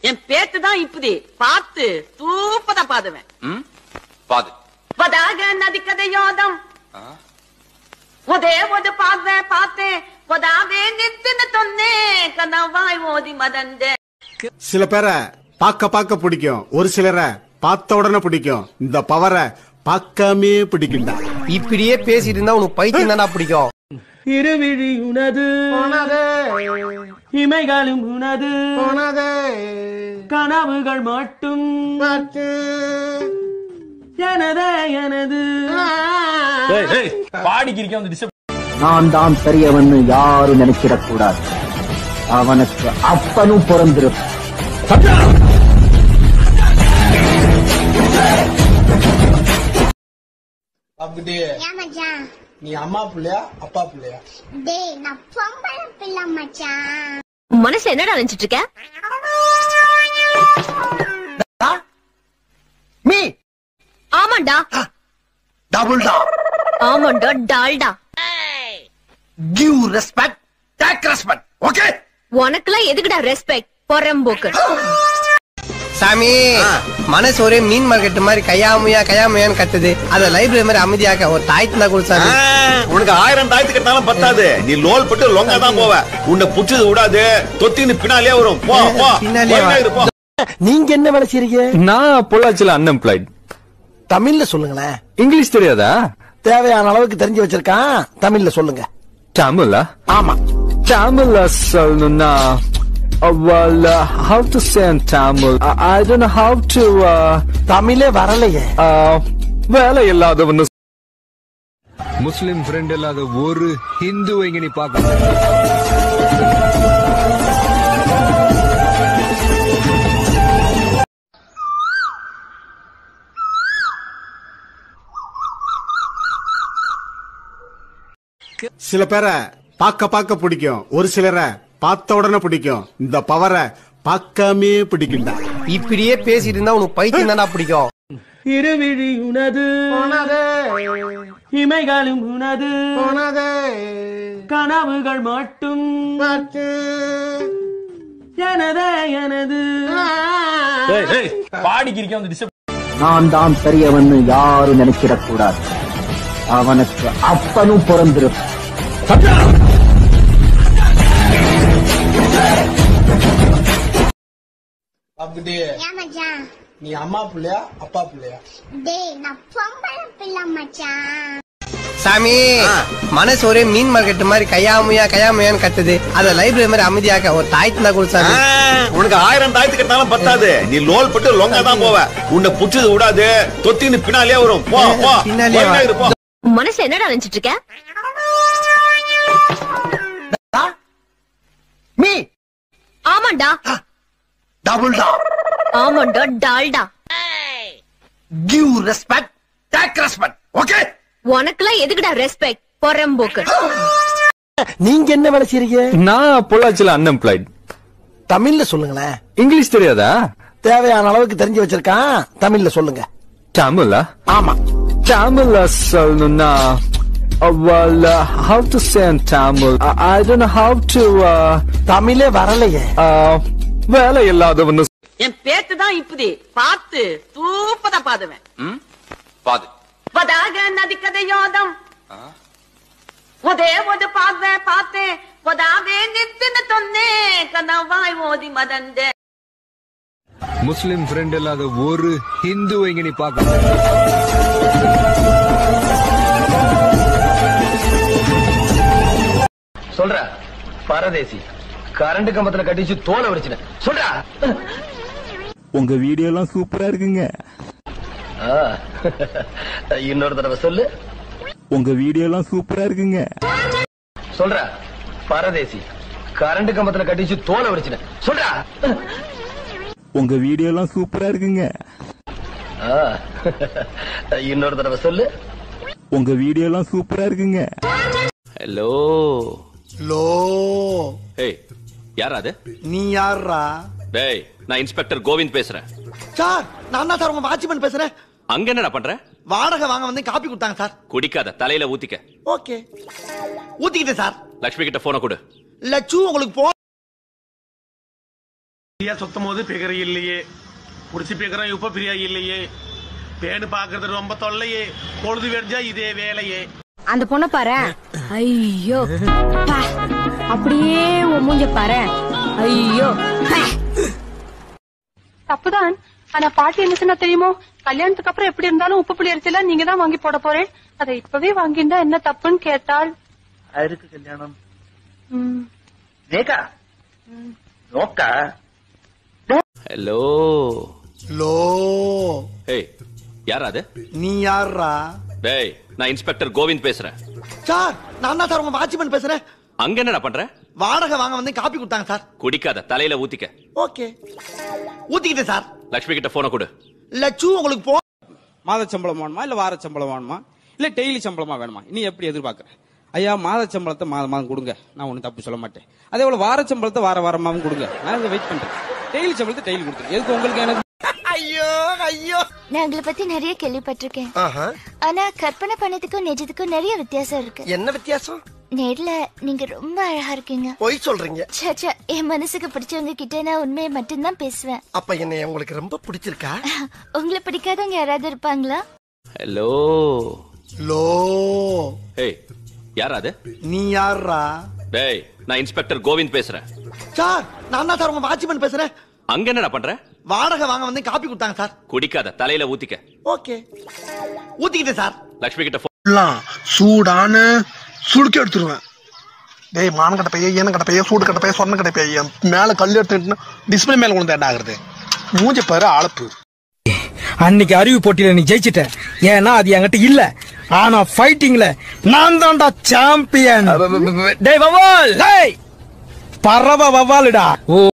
என் பேத்து தான் இப்படி பார்த்து தூப்பதா பாதுவேன் ம் பாது ಪದಾಗ ನದಿ ಕದೆಯೋದಂ ಒದೇ ಒದು ಪಾದ್ವೆ ಪಾತೆ ಪದಾವೆ ನಿತ್ತಿನ ತೊನ್ನೆ ಕನವಾಯ್ ಓದಿ ಮದಂದೆ சில பேரை பார்க்க பார்க்க பிடிக்கும் ஒரு சிலரை பார்த்த உடனே பிடிக்கும் இந்த பவரை பார்க்காமே பிடிக்கும்டா இப்படியே பேசிட்டு இருந்தா உனக்கு பைத்தியம் தானா பிடிக்கும் இருவிழி உனது இமைகளும் உனது கனவுகள் மட்டும் எனதே எனது பாடிக்கிருக்கேன் வந்து டிஸ்டர்ப் நான் தான் பெரியவன் யாரும் நினைச்சிடக் கூடாது அவனுக்கு அப்பனும் பிறந்திருப்பான் அப்படி ஏன் மச்சான் நீ அம்மா பிள்ளையா அப்பா பிள்ளையா டேய் நான் பொம்பளை பிள்ளை மச்சான் மனசுல என்னடா நினைச்சிட்டு இருக்க மீ ஆமாண்டா டபுள் டா ஆமாண்டா Dalda give respect take respect okay உனக்குலாம் எதுக்குடா ரெஸ்பெக்ட் பொறம்போக்கு சாமி மனசு ஒரே மீன் மார்க்கெட் மாதிரி கையாமையா கையாமையான்னு கத்துது அத லைப்ரரி மாதிரி அமைதியாக்க ஒரு தாய்த்து தான் கொடுத்தாங்க உனக்கு ஆயிரம் தாயத்து கட்டினாலும் பத்தாது நீ லோல் பட்டு லொங்கா தான் போவ உன்னை புடிச்சது விடாது தொத்தின்னு பின்னாலே வரும் போ போ பின்னாலே வா. போயிட்டே இரு, போ. நீங்க என்ன வேலை செய்றீங்க நான் பொள்ளாச்சியில் அன்எம்ப்ளாய்ட் தமிழ்ல சொல்லுங்களேன் இங்கிலீஷ் தெரியாதா தேவையான அளவுக்கு தெரிஞ்சு வச்சிருக்கான் தமிழ்ல சொல்லுங்க தமிழா ஆமா தமிழ்ல சொல்லணும்னா uh, well uh, how to say in Tamil I, I don't know how to uh, தமிழே வரலையே uh, வேலை இல்லாதவன்னு முஸ்லிம் ஃப்ரெண்ட் இல்லாத ஒரு ஹிந்து இங்க நீ பார்க்க சில பேரை பார்க்க பார்க்க பிடிக்கும் ஒரு சிலரை பார்த்த உடனே பிடிக்கும் இந்த பவரை பார்க்காமே பிடிக்கும்டா இப்படியே பேசிட்டு இருந்தா உனக்கு பைத்தியம் தானா பிடிக்கும் இருவிழி உனது இமைகளும் உனது கனவுகள் மட்டும் எனதே எனது பாடிக்கிருக்கேன் வந்து டிஸ்டர்ப் நான் தான் பெரியவன் யாரும் நினைச்சிடக் கூடாது அவனுக்கு அப்பனும் பிறந்திருப்பான் அப்படி ஏன் மச்சான் நீ அம்மா பிள்ளையா அப்பா பிள்ளையா டேய் நான் பொம்பளை பிள்ளை மச்சான் சாமி மனசு ஒரே மீன் மார்க்கெட் மாதிரி கையாமையா கையாமையான்னு கத்துது அத லைப்ரரி மாதிரி அமைதியாக்க ஒரு தாய்த்து தான் கொடுத்தாங்க உனக்கு ஆயிரம் தாயத்து கட்டினாலும் பத்தாது நீ லோல் பட்டு லொங்கா தான் போவ உன்னை புடிச்சது விடாது தொத்தின்னு பின்னாலே வரும் போ போ பின்னாலே வா. போயிட்டே இரு, போ மனசுல என்னடா நினைச்சிட்டு இருக்க மீ ஆமாண்டா டபுள் டா ஆமாண்டா Dalda give respect take respect okay உனக்குலாம் எதுக்குடா ரெஸ்பெக்ட் பொறம்போக்கு நீங்க என்ன வேலை செய்றீங்க நான் பொள்ளாச்சியில் அன்எம்ப்ளாய்ட் தமிழ்ல சொல்லுங்களேன் இங்கிலீஷ் தெரியாதா தேவையான அளவுக்கு தெரிஞ்சு வச்சிருக்கான் தமிழ்ல சொல்லுங்க தமிழா ஆமா தமிழ்ல சொல்லணும்னா uh, well uh, how to say in Tamil I, I don't know how to uh, தமிழே வரலையே uh, வேலை இல்லாதவன்னு என் பேத்து தான் இப்படி பார்த்து தூப்பதா பாதுவேன் ம் பாது ಪದಾಗ ನದಿ ಕದೆಯೋದಂ ಒದೇ ಒದು ಪಾದ್ವೆ ಪಾತೆ ಪದಾವೆ ನಿತ್ತಿನ ತೊನ್ನೆ ಕನವಾಯ್ ಓದಿ ಮದಂದೆ முஸ்லிம் ஃப்ரெண்ட் இல்லாத ஒரு ஹிந்து இங்க நீ பார்க்க சொல்ற பரதேசி கரண்ட் கம்பத்துல கட்டிச்சு தோலை வடிச்சுன சொல்றா உங்க வீடியோ எல்லாம் சூப்பரா இருக்குங்க இன்னொரு தடவை சொல்லு உங்க வீடியோ எல்லாம் சூப்பரா இருக்குங்க சொல்ற பரதேசி கரண்ட் கம்பத்துல கட்டிச்சு தோலை வடிச்சுன சொல்றா உங்க வீடியோ எல்லாம் சூப்பரா இருக்குங்க இன்னொரு தடவை சொல்லு உங்க வீடியோ எல்லாம் சூப்பரா இருக்குங்க ஹலோ லோ ஏய் யார் அது நீ யாரா டேய் நான் இன்ஸ்பெக்டர் கோவிந்த் பேசுறேன் சார் நான் தான் சார் உங்க வாட்ச்மேன் பேசுறேன் அங்க என்னடா பண்ற வாடகை வாங்க வந்து காப்பி கொடுத்தாங்க சார் குடிக்காத தலையில ஊத்திக்க ஓகே ஊத்திக்கிட்டேன் சார் லக்ஷ்மி கிட்ட போன கொடு லட்சு உங்களுக்கு போ ஃப்ரீயா சுத்தும் போது பிகர் இல்லையே புடிச்சு பிகரம் இப்ப ஃப்ரீயா இல்லையே பேனு பாக்குறது ரொம்ப தொல்லையே பொழுது வெடிஞ்சா இதே வேலையே அந்த பொண்ண பாரு ஐயோ பா. அப்படியே உன் மூஞ்ச பாரு ஐயோ பா. தப்புதான் ஆனா பாட்டி என்ன சொன்னா தெரியுமோ கல்யாணத்துக்கு அப்புறம் எப்படி இருந்தாலும் உப்பு புளி அரிசில நீங்க தான் வாங்கி போட போறேன் அதை இப்பவே வாங்கிண்டா என்ன தப்புன்னு கேட்டாள் யாருக்கு கல்யாணம் ம், ரேகா நோக்கா ஹலோ லோ ஏய் யார் அது நீ யாரா டேய் நான் இன்ஸ்பெக்டர் கோவிந்த் பேசுறேன் சார் நான் தான் சார் உங்க வாட்ச்மேன் பேசுறேன் அங்க என்னடா பண்ற வாடகை வாங்க வந்து காப்பி கொடுத்தாங்க சார் குடிக்காத தலையில ஊத்திக்க ஓகே ஊத்திக்கிட்டேன் சார் லக்ஷ்மி கிட்ட போன கொடு லட்சு உங்களுக்கு போ மாத சம்பளம் வேணுமா இல்ல வார சம்பளம் வேணுமா இல்ல டெய்லி சம்பளமா வேணுமா நீ எப்படி எதிர்பார்க்கற ஐயா மாத சம்பளத்தை மாதம் மாதம் கொடுங்க நான் ஒன்றும் தப்பு சொல்ல மாட்டேன் அதே போல வார சம்பளத்தை வார வாரமாவும் கொடுங்க நான் இதை வெயிட் பண்றேன் டெய்லி சம்பளத்தை டெய்லி கொடுத்துரு எதுக்கு உங்களுக்கு எனக்கு ஐயோ ஐயோ நான் உங்களை பத்தி நிறைய கேள்விப்பட்டிருக்கேன் ஆனா கற்பனை பண்ணதுக்கும் நிஜத்துக்கும் நிறைய வித்தியாசம் இருக்கு என்ன வித்தியாசம் நேர்ல நீங்க ரொம்ப அழகா இருக்கீங்க பொய் சொல்றீங்க ச்சே, ச்சே, என் மனசுக்கு பிடிச்சவங்க கிட்ட நான் உண்மையை மட்டும்தான் பேசுவேன் அப்ப என்ன உங்களுக்கு ரொம்ப பிடிச்சிருக்கா உங்களை பிடிக்காதவங்க யாராவது இருப்பாங்களா ஹலோ லோ ஏய் யார் அது நீ யாரா டேய் நான் இன்ஸ்பெக்டர் கோவிந்த் பேசுறேன் சார் நான் தான் சார் உங்க வாட்ச்மேன் பேசுறேன் அங்க என்னடா பண்ற வாடகை வாங்க வந்து காப்பி கொடுத்தாங்க சார் குடிக்காத தலையில ஊத்திக்க ஓகே ஊத்திக்கிட்டேன் சார் லக்ஷ்மி கிட்ட போ சூடான சுடுக்கி எடுத்துருவேன் டேய் மான கட்ட பையன் ஏன கட்ட பையன் சூடு கட்ட பையன் சொன்ன கட்ட பையன் மேல கல் எடுத்து டிஸ்பிளே மேல கொண்டு என்ன ஆகுறது மூஞ்ச பாரு அளப்பு அன்னைக்கு அறிவு போட்டியில நீ ஜெயிச்சிட்ட ஏன்னா அது என்கிட்ட இல்ல ஆனா ஃபைட்டிங்ல நான் தான்டா சாம்பியன் டேய் வவால் டேய் பறவை வவாலுடா ஓ